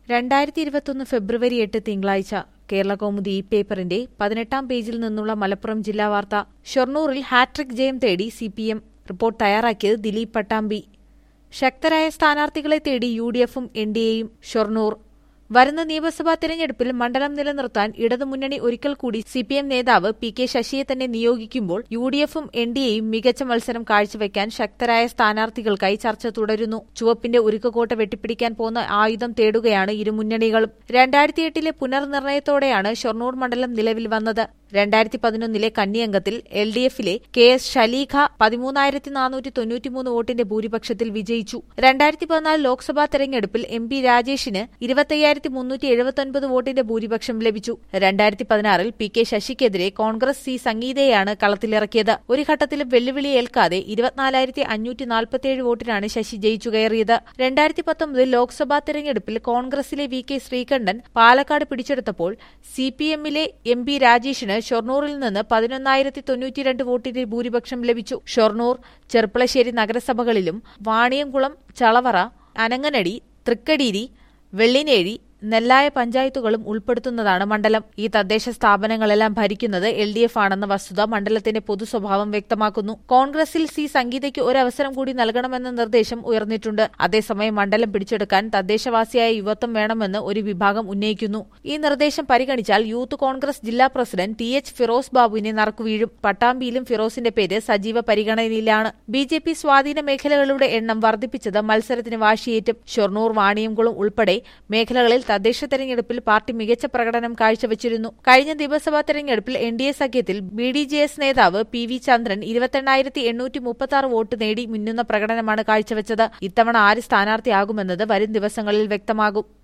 രണ്ടായിരത്തി ഇരുപത്തൊന്ന് ഫെബ്രുവരി എട്ട് തിങ്കളാഴ്ച കേരള കൗമുദി ഈ പേപ്പറിന്റെ പതിനെട്ടാം പേജിൽ നിന്നുള്ള മലപ്പുറം ജില്ലാ വാർത്ത ഷൊർണൂറിൽ ഹാട്രിക് ജയം തേടി സി പി എം റിപ്പോർട്ട് തയ്യാറാക്കിയത് ദിലീപ് പട്ടാമ്പി ശക്തരായ സ്ഥാനാർത്ഥികളെ തേടി യു ഡി എഫും എൻ ഡി എയും ഷൊർണൂർ വരുന്ന നിയമസഭാ തെരഞ്ഞെടുപ്പിൽ മണ്ഡലം നിലനിർത്താൻ ഇടതുമുന്നണി ഒരിക്കൽ കൂടി സി പി എം നേതാവ് പി കെ ശശിയെ തന്നെ നിയോഗിക്കുമ്പോൾ യു ഡി എഫും എൻ ഡി എയും മികച്ച മത്സരം കാഴ്ചവെക്കാൻ ശക്തരായ സ്ഥാനാർത്ഥികൾക്കായി ചർച്ച തുടരുന്നു ചുവപ്പിന്റെ ഉരുക്കുകോട്ട വെട്ടിപ്പിടിക്കാൻ പോന്ന ആയുധം തേടുകയാണ് ഇരു മുന്നണികളും രണ്ടായിരത്തി എട്ടിലെ പുനർനിർണയത്തോടെയാണ് ഷൊർണൂർ മണ്ഡലം നിലവിൽ വന്നത് രണ്ടായിരത്തി പതിനൊന്നിലെ കന്നിയംഗത്തിൽ എൽ ഡി എഫിലെ കെ എസ് ഷലീഖ പതിമൂന്നായിരത്തി നാനൂറ്റി തൊണ്ണൂറ്റിമൂന്ന് വോട്ടിന്റെ ഭൂരിപക്ഷത്തിൽ വിജയിച്ചു രണ്ടായിരത്തി പതിനാല് ലോക്സഭാ തെരഞ്ഞെടുപ്പിൽ എം പി രാജേഷിന് ഇരുപത്തയ്യായിരത്തി മുന്നൂറ്റി എഴുപത്തൊൻപത് വോട്ടിന്റെ ഭൂരിപക്ഷം ലഭിച്ചു രണ്ടായിരത്തി പതിനാറിൽ പി കെ ശശിക്കെതിരെ കോൺഗ്രസ് സി സംഗീതയെയാണ് കളത്തിലിറക്കിയത് ഒരു ഘട്ടത്തിലും വെല്ലുവിളി ഏൽക്കാതെ ഇരുപത്തിനാലായിരത്തി അഞ്ഞൂറ്റി നാൽപ്പത്തിയേഴ് വോട്ടിനാണ് ശശി ജയിച്ചു കയറിയത് രണ്ടായിരത്തി പത്തൊമ്പതിൽ ലോക്സഭാ തെരഞ്ഞെടുപ്പിൽ കോൺഗ്രസിലെ വി കെ ശ്രീകണ്ഠൻ പാലക്കാട് പിടിച്ചെടുത്തപ്പോൾ സി പി എമ്മിലെ എം പി രാജേഷിന് ഷൊർണൂറിൽ നിന്ന് പതിനൊന്നായിരത്തി തൊണ്ണൂറ്റിരണ്ട് വോട്ടിന്റെ ഭൂരിപക്ഷം ലഭിച്ചു ഷൊർണൂർ ചെർപ്പളശ്ശേരി നഗരസഭകളിലും വാണിയംകുളം ചളവറ അനങ്ങനടി തൃക്കടീരി വെള്ളിനേഴി നെല്ലായ പഞ്ചായത്തുകളും ഉൾപ്പെടുത്തുന്നതാണ് മണ്ഡലം ഈ തദ്ദേശ സ്ഥാപനങ്ങളെല്ലാം ഭരിക്കുന്നത് എൽ ഡി എഫ് ആണെന്ന വസ്തുത മണ്ഡലത്തിന്റെ പൊതു സ്വഭാവം വ്യക്തമാക്കുന്നു കോൺഗ്രസിൽ സി സംഗീതയ്ക്ക് ഒരവസരം കൂടി നൽകണമെന്ന നിർദ്ദേശം ഉയർന്നിട്ടുണ്ട് അതേസമയം മണ്ഡലം പിടിച്ചെടുക്കാൻ തദ്ദേശവാസിയായ യുവത്വം വേണമെന്ന് ഒരു വിഭാഗം ഉന്നയിക്കുന്നു ഈ നിർദ്ദേശം പരിഗണിച്ചാൽ യൂത്ത് കോൺഗ്രസ് ജില്ലാ പ്രസിഡന്റ് ടി എച്ച് ഫിറോസ് ബാബുവിനെ നറുക്കുവീഴും പട്ടാമ്പിയിലും ഫിറോസിന്റെ പേര് സജീവ പരിഗണനയിലാണ് ബി ജെ പി സ്വാധീന മേഖലകളുടെ എണ്ണം വർദ്ധിപ്പിച്ചത് മത്സരത്തിന് വാശിയേറ്റും ഷൊർണൂർ വാണിയംകുളം ഉൾപ്പെടെ മേഖലകളിൽ തദ്ദേശ തെരഞ്ഞെടുപ്പിൽ പാർട്ടി മികച്ച പ്രകടനം കാഴ്ചവച്ചിരുന്നു കഴിഞ്ഞ നിയമസഭാ തെരഞ്ഞെടുപ്പിൽ എൻ ഡി എ സഖ്യത്തിൽ ബി ഡി ജെ എസ് നേതാവ് പി വി ചന്ദ്രൻ ഇരുപത്തെണ്ണായിരത്തി എണ്ണൂറ്റി മുപ്പത്തി ആറ് വോട്ട് നേടി മുന്നുന്ന പ്രകടനമാണ് കാഴ്ചവച്ചത് ഇത്തവണ ആര് സ്ഥാനാർത്ഥിയാകുമെന്നത് വരും ദിവസങ്ങളിൽ വ്യക്തമാകും